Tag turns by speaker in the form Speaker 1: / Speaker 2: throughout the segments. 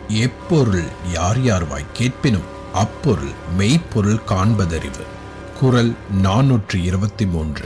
Speaker 1: எப்பொருள் யார் யார்வாய் கேட்பினும் அப்பொருள் மெய்ப்பொருள் காண்பதறிவு குறள் நானூற்று இருபத்தி மூன்று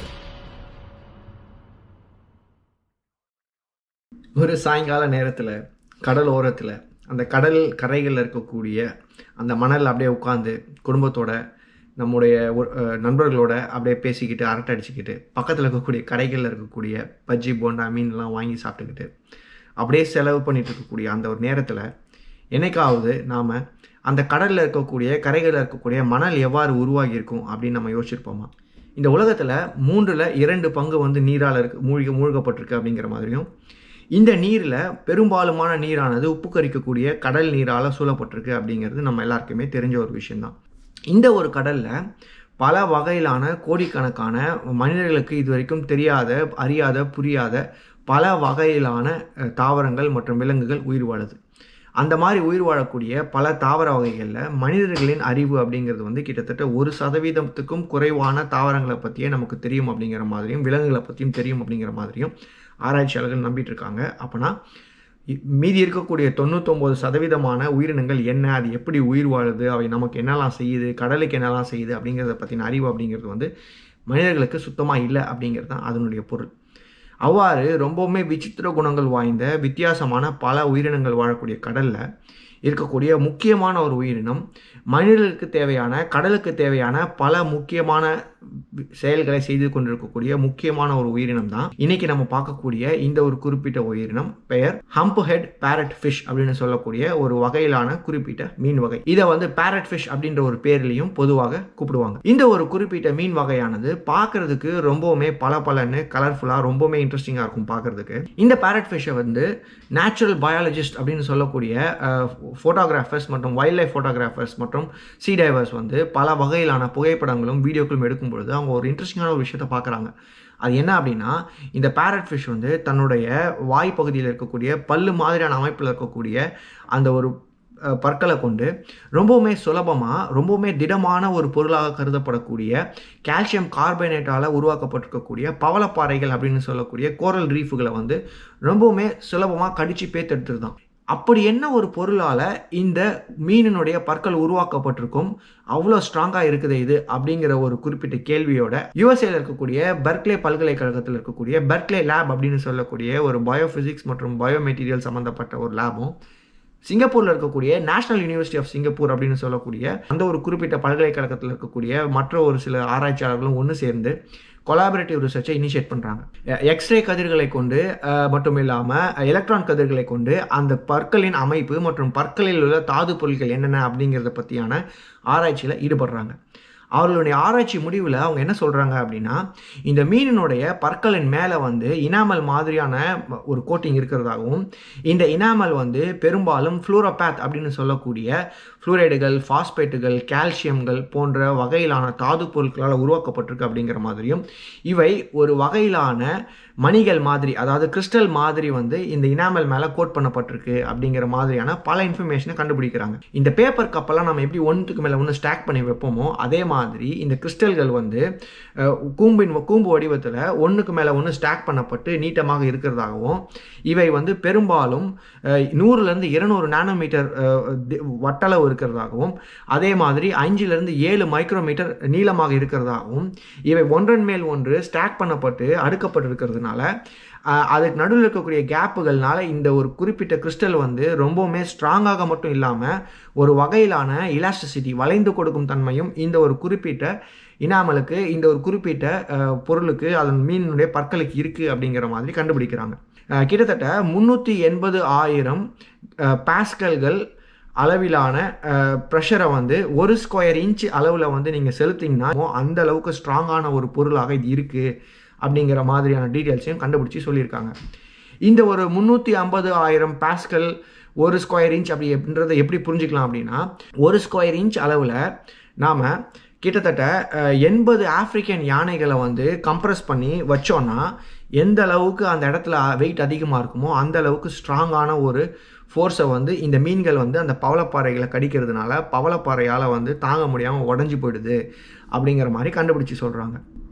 Speaker 2: ஒரு சாயங்கால நேரத்தில் கடல் ஓரத்தில் அந்த கடல் கரைகளில் இருக்கக்கூடிய அந்த மணல் அப்படியே உட்காந்து குடும்பத்தோட நம்முடைய ஒரு- அஹ் நண்பர்களோட அப்படியே பேசிக்கிட்டு அரட்டை அடிச்சுக்கிட்டு பக்கத்தில் இருக்கக்கூடிய கடைகளில் இருக்கக்கூடிய பஜ்ஜி போண்டா மீன்லாம் வாங்கி சாப்பிட்டுக்கிட்டு அப்படியே செலவு பண்ணிட்டு இருக்கக்கூடிய அந்த ஒரு நேரத்தில் என்னைக்காவது நாம் அந்த கடலில் இருக்கக்கூடிய கரைகளில் இருக்கக்கூடிய மணல் எவ்வாறு உருவாகி இருக்கும் அப்படின்னு நம்ம யோசிச்சிருப்போமா இந்த உலகத்தில் மூன்றில் இரண்டு பங்கு வந்து நீரால் இருக்கு மூழ்கி மூழ்கப்பட்டிருக்கு அப்படிங்கிற மாதிரியும் இந்த நீரில் பெரும்பாலுமான நீரானது உப்பு கரிக்கக்கூடிய கடல் நீரால் சூழப்பட்டிருக்கு அப்படிங்கிறது நம்ம எல்லாருக்குமே தெரிஞ்ச ஒரு விஷயம்தான் இந்த ஒரு கடலில் பல வகையிலான கோடிக்கணக்கான மனிதர்களுக்கு இது வரைக்கும் தெரியாத அறியாத புரியாத பல வகையிலான அஹ், தாவரங்கள் மற்றும் விலங்குகள் உயிர் வாழுது அந்த மாதிரி உயிர் வாழக்கூடிய பல தாவர வகைகளில் மனிதர்களின் அறிவு அப்படிங்கிறது வந்து கிட்டத்தட்ட ஒரு சதவீதத்துக்கும் குறைவான தாவரங்களை பற்றியே நமக்கு தெரியும் அப்படிங்கிற மாதிரியும் விலங்குகளை பற்றியும் தெரியும் அப்படிங்கிற மாதிரியும் ஆராய்ச்சியாளர்கள் நம்பிட்டு இருக்காங்க அப்போனா இ- மீதி இருக்கக்கூடிய தொண்ணூத்தொம்பது சதவீதமான உயிரினங்கள் என்ன அது எப்படி உயிர் வாழுது அவை நமக்கு என்னெல்லாம் செய்யுது கடலுக்கு என்னெல்லாம் செய்யுது அப்படிங்கிறத பற்றின அறிவு அப்படிங்கிறது வந்து மனிதர்களுக்கு சுத்தமாக இல்லை அப்படிங்கிறது தான் அதனுடைய பொருள் அவ்வாறு ரொம்பவுமே விசித்திர குணங்கள் வாய்ந்த வித்தியாசமான பல உயிரினங்கள் வாழக்கூடிய கடலில் இருக்கக்கூடிய முக்கியமான ஒரு உயிரினம் மனிதர்களுக்கு தேவையான கடலுக்கு தேவையான பல முக்கியமான வி- செயல்களை செய்து கொண்டிருக்கக்கூடிய முக்கியமான ஒரு உயிரினம் தான் இன்னைக்கு நம்ம பார்க்கக்கூடிய இந்த ஒரு குறிப்பிட்ட உயிரினம் பெயர் ஹம்ப் ஹெட் பேரட் ஃபிஷ் அப்படின்னு சொல்லக்கூடிய ஒரு வகையிலான குறிப்பிட்ட மீன் வகை இதை வந்து பேரட் ஃபிஷ் அப்படின்ற ஒரு பேர்லையும் பொதுவாக கூப்பிடுவாங்க இந்த ஒரு குறிப்பிட்ட மீன் வகையானது பார்க்கிறதுக்கு ரொம்பவுமே பல பலன்னு கலர்ஃபுல்லாக ரொம்பவுமே இன்ட்ரெஸ்டிங்காக இருக்கும் பார்க்கிறதுக்கு இந்த பேரட் ஃபிஷ்ஷை வந்து நேச்சுரல் பயாலஜிஸ்ட் அப்படின்னு சொல்லக்கூடிய ஃபோட்டோகிராஃபர்ஸ் மற்றும் வைல்ட் லைஃப் ஃபோட்டோகிராஃபர்ஸ் மற்றும் சீ டைவர்ஸ் வந்து பல வகையிலான புகைப்படங்களும் வீடியோக்களும் எடுக்கும் பொழுது அவங்க ஒரு இன்ட்ரெஸ்டிங்கான ஒரு விஷயத்தை பார்க்குறாங்க அது என்ன அப்படின்னா இந்த பேரட் ஃபிஷ் வந்து தன்னுடைய வாய் பகுதியில் இருக்கக்கூடிய பல்லு மாதிரியான அமைப்பில் இருக்கக்கூடிய அந்த ஒரு அஹ், பற்களை கொண்டு ரொம்பவுமே சுலபமாக ரொம்பவுமே திடமான ஒரு பொருளாக கருதப்படக்கூடிய கால்சியம் கார்பனேட்டால் உருவாக்கப்பட்டிருக்கக்கூடிய பவளப்பாறைகள் அப்படின்னு சொல்லக்கூடிய கோரல் ரீஃபுகளை வந்து ரொம்பவுமே சுலபமாக கடிச்சு பேத்தெடுத்துருதான் அப்படி என்ன ஒரு பொருளால் இந்த மீனினுடைய பற்கள் உருவாக்கப்பட்டிருக்கும் அவ்வளோ ஸ்ட்ராங்காக இருக்குது இது அப்படிங்கிற ஒரு குறிப்பிட்ட கேள்வியோட யுஎஸ்ஏல இருக்கக்கூடிய பெர்க்லே பல்கலைக்கழகத்தில் இருக்கக்கூடிய பெர்க்லே லேப் அப்படின்னு சொல்லக்கூடிய ஒரு பயோஃபிசிக்ஸ் மற்றும் பயோமெட்டீரியல் சம்மந்தப்பட்ட ஒரு லேபும் சிங்கப்பூரில் இருக்கக்கூடிய நேஷனல் யூனிவர்சிட்டி ஆஃப் சிங்கப்பூர் அப்படின்னு சொல்லக்கூடிய அந்த ஒரு குறிப்பிட்ட பல்கலைக்கழகத்தில் இருக்கக்கூடிய மற்ற ஒரு சில ஆராய்ச்சியாளர்களும் ஒன்று சேர்ந்து கொலாபரேட்டிவ் ரிசர்ச்சை இனிஷியேட் பண்ணுறாங்க எக்ஸ்ரே கதிர்களை கொண்டு அஹ், மட்டும் இல்லாமல் எலக்ட்ரான் கதிர்களை கொண்டு அந்த பற்களின் அமைப்பு மற்றும் பற்களில் உள்ள தாது பொருட்கள் என்னென்ன அப்படிங்கிறத பற்றியான ஆராய்ச்சியில் ஈடுபடுறாங்க அவர்களுடைய ஆராய்ச்சி முடிவில் அவங்க என்ன சொல்கிறாங்க அப்படின்னா இந்த மீனினுடைய பற்களின் மேலே வந்து இனாமல் மாதிரியான ஒரு கோட்டிங் இருக்கிறதாகவும் இந்த இனாமல் வந்து பெரும்பாலும் ஃப்ளூரோபேத் அப்படின்னு சொல்லக்கூடிய ஃப்ளூரைடுகள் ஃபாஸ்பேட்டுகள் கால்சியம்கள் போன்ற வகையிலான தாது பொருட்களால் உருவாக்கப்பட்டிருக்கு அப்படிங்கிற மாதிரியும் இவை ஒரு வகையிலான மணிகள் மாதிரி அதாவது கிறிஸ்டல் மாதிரி வந்து இந்த இனாமல் மேலே கோட் பண்ணப்பட்டிருக்கு அப்படிங்கிற மாதிரியான பல இன்ஃபர்மேஷனை கண்டுபிடிக்கிறாங்க இந்த பேப்பர் கப்பெல்லாம் நம்ம எப்படி ஒன்றுக்கு மேலே ஒன்று ஸ்டாக் பண்ணி வைப்போமோ அதே மாதிரி இந்த கிறிஸ்டல்கள் வந்து அஹ், கூம்பின் கூம்பு வடிவத்தில் ஒன்றுக்கு மேலே ஒன்று ஸ்டாக் பண்ணப்பட்டு நீட்டமாக இருக்கிறதாகவும் இவை வந்து பெரும்பாலும் அஹ், நூறுலேருந்து இருநூறு நானோமீட்டர் அஹ், தி- வட்டளவு இருக்கிறதாகவும் அதே மாதிரி அஞ்சிலிருந்து ஏழு மைக்ரோமீட்டர் நீளமாக இருக்கிறதாகவும் இவை ஒன்றன் மேல் ஒன்று ஸ்டாக் பண்ணப்பட்டு அடுக்கப்பட்டிருக்கிறதுனால அஹ், அதுக்கு நடுவில் இருக்கக்கூடிய கேப்புகள்னால இந்த ஒரு குறிப்பிட்ட கிறிஸ்டல் வந்து ரொம்பவுமே ஸ்ட்ராங்காக மட்டும் இல்லாமல் ஒரு வகையிலான இலாஸ்டிசிட்டி வளைந்து கொடுக்கும் தன்மையும் இந்த ஒரு குறிப்பிட்ட இனாமலுக்கு இந்த ஒரு குறிப்பிட்ட அஹ், பொருளுக்கு அதன் மீனுடைய பற்களுக்கு இருக்குது அப்படிங்கிற மாதிரி கண்டுபிடிக்கிறாங்க அஹ், கிட்டத்தட்ட முந்நூற்றி எண்பது ஆயிரம் பாஸ்கல்கள் அளவிலான ப்ரெஷரை வந்து ஒரு ஸ்கொயர் இன்ச் அளவில் வந்து நீங்கள் செலுத்திங்கன்னா அந்த அளவுக்கு ஸ்ட்ராங்கான ஒரு பொருளாக இது இருக்குது அப்படிங்கிற மாதிரியான டீட்டெயில்ஸையும் கண்டுபிடிச்சி சொல்லியிருக்காங்க இந்த ஒரு முந்நூற்றி ஐம்பது ஆயிரம் பாஸ்கல் ஒரு ஸ்கொயர் இன்ச் அப்படி அப்படின்றத எப்படி புரிஞ்சுக்கலாம் அப்படின்னா ஒரு ஸ்கொயர் இன்ச் அளவில் நாம் கிட்டத்தட்ட எண்பது ஆப்பிரிக்கன் யானைகளை வந்து கம்ப்ரஸ் பண்ணி வச்சோன்னா எந்த அளவுக்கு அந்த இடத்துல வெயிட் அதிகமாக இருக்குமோ அந்த அளவுக்கு ஸ்ட்ராங்கான ஒரு ஃபோர்ஸை வந்து இந்த மீன்கள் வந்து அந்த பவளப்பாறைகளை கடிக்கிறதுனால பவளப்பாறையால் வந்து தாங்க முடியாமல் உடஞ்சி போயிடுது அப்படிங்கிற மாதிரி கண்டுபிடிச்சி சொல்கிறாங்க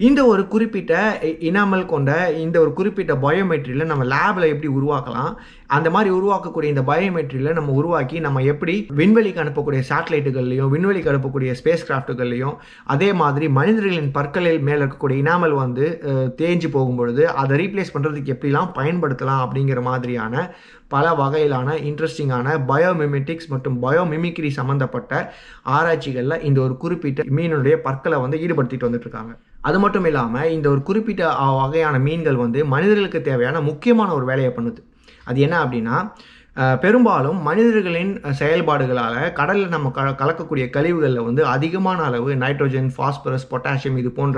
Speaker 2: இந்த ஒரு குறிப்பிட்ட இனாமல் கொண்ட இந்த ஒரு குறிப்பிட்ட பயோமெட்ரியில் நம்ம லேபில் எப்படி உருவாக்கலாம் அந்த மாதிரி உருவாக்கக்கூடிய இந்த பயோமெட்ரியில் நம்ம உருவாக்கி நம்ம எப்படி விண்வெளிக்கு அனுப்பக்கூடிய சேட்டலைட்டுகள்லையும் விண்வெளிக்கு அனுப்பக்கூடிய ஸ்பேஸ் கிராஃப்ட்டுகள்லையும் அதே மாதிரி மனிதர்களின் பற்களில் மேலே இருக்கக்கூடிய இனாமல் வந்து அஹ், தேஞ்சு போகும்பொழுது அதை ரீப்ளேஸ் பண்ணுறதுக்கு எப்படிலாம் பயன்படுத்தலாம் அப்படிங்கிற மாதிரியான பல வகையிலான இன்ட்ரெஸ்டிங்கான பயோமிமெட்டிக்ஸ் மற்றும் பயோமிமிக்ரி சம்மந்தப்பட்ட ஆராய்ச்சிகளில் இந்த ஒரு குறிப்பிட்ட மீனுடைய பற்களை வந்து ஈடுபடுத்திட்டு வந்துட்டு இருக்காங்க அது மட்டும் இல்லாமல் இந்த ஒரு குறிப்பிட்ட அஹ், வகையான மீன்கள் வந்து மனிதர்களுக்கு தேவையான முக்கியமான ஒரு வேலையை பண்ணுது அது என்ன அப்படின்னா அஹ், பெரும்பாலும் மனிதர்களின் அஹ், செயல்பாடுகளால் கடலில் நம்ம க கலக்கக்கூடிய கழிவுகளில் வந்து அதிகமான அளவு நைட்ரோஜன் ஃபாஸ்பரஸ் பொட்டாசியம் இது போன்ற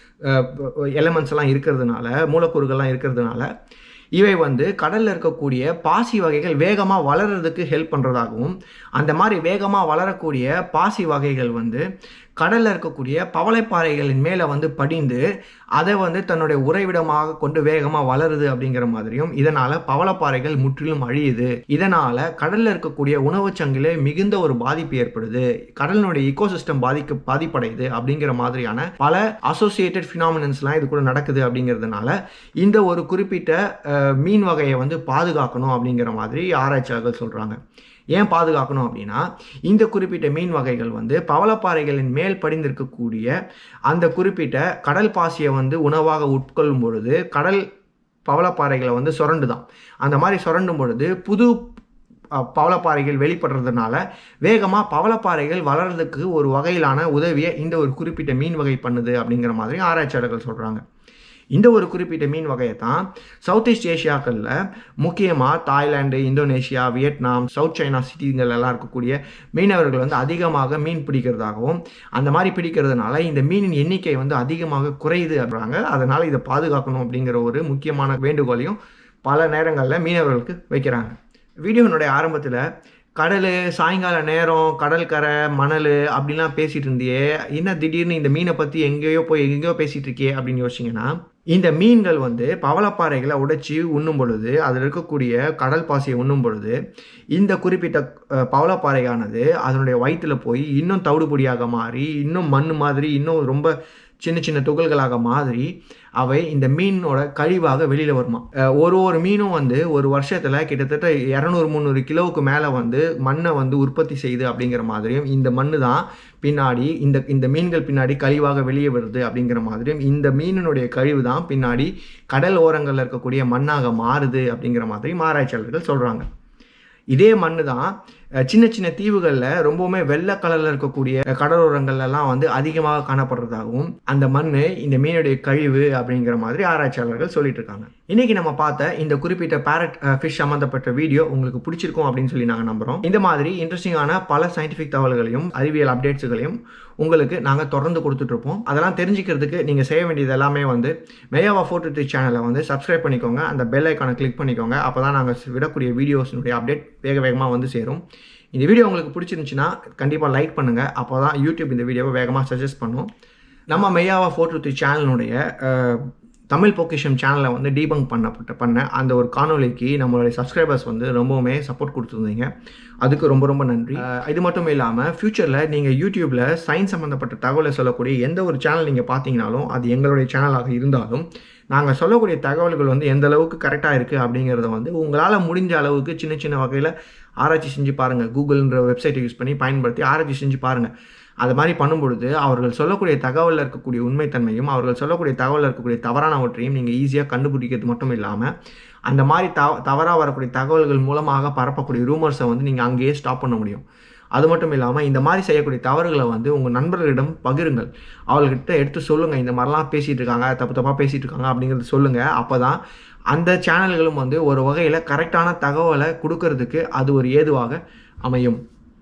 Speaker 2: எலமெண்ட்ஸ் எல்லாம் இருக்கிறதுனால மூலக்கூறுகள்லாம் இருக்கிறதுனால இவை வந்து கடலில் இருக்கக்கூடிய பாசி வகைகள் வேகமாக வளர்கிறதுக்கு ஹெல்ப் பண்ணுறதாகவும் அந்த மாதிரி வேகமாக வளரக்கூடிய பாசி வகைகள் வந்து கடலில் இருக்கக்கூடிய பவளைப்பாறைகளின் மேலே வந்து படிந்து அதை வந்து தன்னுடைய உறைவிடமாக கொண்டு வேகமாக வளருது அப்படிங்கிற மாதிரியும் இதனால் பவளப்பாறைகள் முற்றிலும் அழியுது இதனால் கடலில் இருக்கக்கூடிய உணவுச் சங்கிலே மிகுந்த ஒரு பாதிப்பு ஏற்படுது கடலினுடைய ஈகோசிஸ்டம் பாதிக்க பாதிப்படையுது அப்படிங்கிற மாதிரியான பல அசோசியேட்டட் ஃபினாமினன்ஸ்லாம் இது கூட நடக்குது அப்படிங்கிறதுனால இந்த ஒரு குறிப்பிட்ட அஹ், மீன் வகையை வந்து பாதுகாக்கணும் அப்படிங்கிற மாதிரி ஆராய்ச்சியாளர்கள் சொல்கிறாங்க ஏன் பாதுகாக்கணும் அப்படின்னா இந்த குறிப்பிட்ட மீன் வகைகள் வந்து பவளப்பாறைகளின் மேல் படிந்திருக்கக்கூடிய அந்த குறிப்பிட்ட கடல் பாசியை வந்து உணவாக உட்கொள்ளும் பொழுது கடல் பவளப்பாறைகளை வந்து சுரண்டுதான் அந்த மாதிரி சுரண்டும் பொழுது புது அஹ், பவளப்பாறைகள் வெளிப்படுறதுனால வேகமாக பவளப்பாறைகள் வளர்றதுக்கு ஒரு வகையிலான உதவியை இந்த ஒரு குறிப்பிட்ட மீன் வகை பண்ணுது அப்படிங்கிற மாதிரி ஆராய்ச்சியாளர்கள் சொல்கிறாங்க இந்த ஒரு குறிப்பிட்ட மீன் வகையை தான் சவுத் ஈஸ்ட் ஏஷியாக்களில் முக்கியமாக Thailand Indonesia Vietnam south China சிட்டிகள் எல்லாம் இருக்கக்கூடிய மீனவர்கள் வந்து அதிகமாக மீன் பிடிக்கிறதாகவும் அந்த மாதிரி பிடிக்கிறதுனால இந்த மீனின் எண்ணிக்கை வந்து அதிகமாக குறையுது அப்படிறாங்க அதனால் இதை பாதுகாக்கணும் அப்படிங்கிற ஒரு முக்கியமான வேண்டுகோளையும் பல நேரங்களில் மீனவர்களுக்கு வைக்கிறாங்க வீடியோனுடைய ஆரம்பத்தில் கடல் சாயங்கால நேரம் கடற்கரை மணல் அப்படிலாம் பேசிட்டு இருந்தியே என்ன திடீர்னு இந்த மீனை பற்றி எங்கேயோ போய் எங்கேயோ பேசிட்டு இருக்கியே அப்படின்னு யோசிச்சிங்கன்னா இந்த மீன்கள் வந்து பவளப்பாறைகளை உடைச்சி உண்ணும் பொழுது அதில் இருக்கக்கூடிய கடல் பாசியை உண்ணும் பொழுது இந்த குறிப்பிட்ட அஹ், பவளப்பாறையானது அதனுடைய வயிற்றில் போய் இன்னும் தவிடு பொடியாக மாறி இன்னும் மண் மாதிரி இன்னும் ரொம்ப சின்ன சின்ன துகள்களாக மாதிரி அவை இந்த மீனோட கழிவாக வெளியில் வருமா அஹ், ஒரு ஒரு மீனும் வந்து ஒரு வருஷத்தில் கிட்டத்தட்ட இரநூறு முந்நூறு கிலோவுக்கு மேலே வந்து மண்ணை வந்து உற்பத்தி செய்யுது அப்படிங்கிற மாதிரியும் இந்த மண்ணு தான் பின்னாடி இந்த இந்த மீன்கள் பின்னாடி கழிவாக வெளியே வருது அப்படிங்கிற மாதிரியும் இந்த மீனினுடைய கழிவு தான் பின்னாடி கடல் ஓரங்களில் இருக்கக்கூடிய மண்ணாக மாறுது அப்படிங்கிற மாதிரி ஆராய்ச்சியாளர்கள் சொல்கிறாங்க இதே மண்ணு தான் அஹ், சின்ன சின்ன தீவுகளில் ரொம்பவுமே வெள்ளை கலரில் இருக்கக்கூடிய கடலோரங்கள்ல எல்லாம் வந்து அதிகமாக காணப்படுறதாகவும் அந்த மண் இந்த மீனுடைய கழிவு அப்படிங்கிற மாதிரி ஆராய்ச்சியாளர்கள் சொல்லிட்டு இருக்காங்க இன்னைக்கு நம்ம பார்த்த இந்த குறிப்பிட்ட பேரட் ஃபிஷ் சம்மந்தப்பட்ட வீடியோ உங்களுக்கு பிடிச்சிருக்கும் அப்படின்னு சொல்லி நாங்கள் நம்புறோம் இந்த மாதிரி இன்ட்ரெஸ்டிங்கான பல சயின்டிஃபிக் தகவல்களையும் அறிவியல் அப்டேட்ஸுகளையும் உங்களுக்கு நாங்கள் தொடர்ந்து கொடுத்துட்ருப்போம் அதெல்லாம் தெரிஞ்சுக்கிறதுக்கு நீங்கள் செய்ய வேண்டியது எல்லாமே வந்து மேயாவா ஃபோர்ட்டு த்ரீ சேனலை வந்து சப்ஸ்கிரைப் பண்ணிக்கோங்க அந்த பெல் ஐக்கானை கிளிக் பண்ணிக்கோங்க அப்போ தான் நாங்கள் விடக்கூடிய வீடியோஸினுடைய அப்டேட் வேக வேகமாக வந்து சேரும் இந்த வீடியோ உங்களுக்கு பிடிச்சிருந்துச்சுன்னா கண்டிப்பாக லைக் பண்ணுங்கள் அப்போ தான் யூடியூப் இந்த வீடியோவை வேகமாக சஜஸ்ட் பண்ணும் நம்ம மெய்யாவா ஃபோர் டூ த்ரீ சேனலினுடைய அஹ், தமிழ் பொக்கிஷம் சேனலை வந்து டீபங்க் பண்ணப்பட்ட பண்ண அந்த ஒரு காணொளிக்கு நம்மளுடைய சப்ஸ்கிரைபர்ஸ் வந்து ரொம்பவுமே சப்போர்ட் கொடுத்துருந்தீங்க அதுக்கு ரொம்ப ரொம்ப நன்றி அஹ், இது மட்டும் இல்லாமல் ஃப்யூச்சரில் நீங்கள் யூடியூப்பில் சயின்ஸ் சம்மந்தப்பட்ட தகவலை சொல்லக்கூடிய எந்த ஒரு சேனல் நீங்கள் பார்த்தீங்கனாலும் அது எங்களுடைய சேனலாக இருந்தாலும் நாங்கள் சொல்லக்கூடிய தகவல்கள் வந்து எந்த அளவுக்கு கரெக்டாக இருக்குது அப்படிங்கிறத வந்து உங்களால் முடிஞ்ச அளவுக்கு சின்ன சின்ன வகையில் ஆராய்ச்சி செஞ்சு பாருங்கள் கூகுள்ன்ற வெப்சைட்டை யூஸ் பண்ணி பயன்படுத்தி ஆராய்ச்சி செஞ்சு பாருங்கள் அது மாதிரி பண்ணும்பொழுது அவர்கள் சொல்லக்கூடிய தகவலில் இருக்கக்கூடிய உண்மைத்தன்மையும் அவர்கள் சொல்லக்கூடிய தகவலில் இருக்கக்கூடிய தவறானவற்றையும் நீங்கள் ஈஸியாக கண்டுபிடிக்கிறது மட்டும் இல்லாமல் அந்த மாதிரி தவ தவறாக வரக்கூடிய தகவல்கள் மூலமாக பரப்பக்கூடிய ரூமர்ஸை வந்து நீங்கள் அங்கேயே ஸ்டாப் பண்ண முடியும் அது மட்டும் இல்லாமல் இந்த மாதிரி செய்யக்கூடிய தவறுகளை வந்து உங்கள் நண்பர்களிடம் பகிருங்கள் அவர்கிட்ட எடுத்து சொல்லுங்கள் இந்த மாதிரிலாம் பேசிகிட்டு இருக்காங்க தப்பு தப்பாக பேசிகிட்டு இருக்காங்க அப்படிங்கிறத சொல்லுங்கள் அப்போ தான் அந்த சேனல்களும் வந்து ஒரு வகையில் கரெக்டான தகவலை கொடுக்கறதுக்கு அது ஒரு ஏதுவாக அமையும்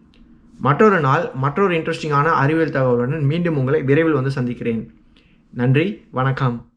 Speaker 2: மற்றொரு நாள் மற்றொரு இன்ட்ரெஸ்டிங்கான அறிவியல் தகவலுடன் மீண்டும் உங்களை விரைவில் வந்து சந்திக்கிறேன் நன்றி வணக்கம்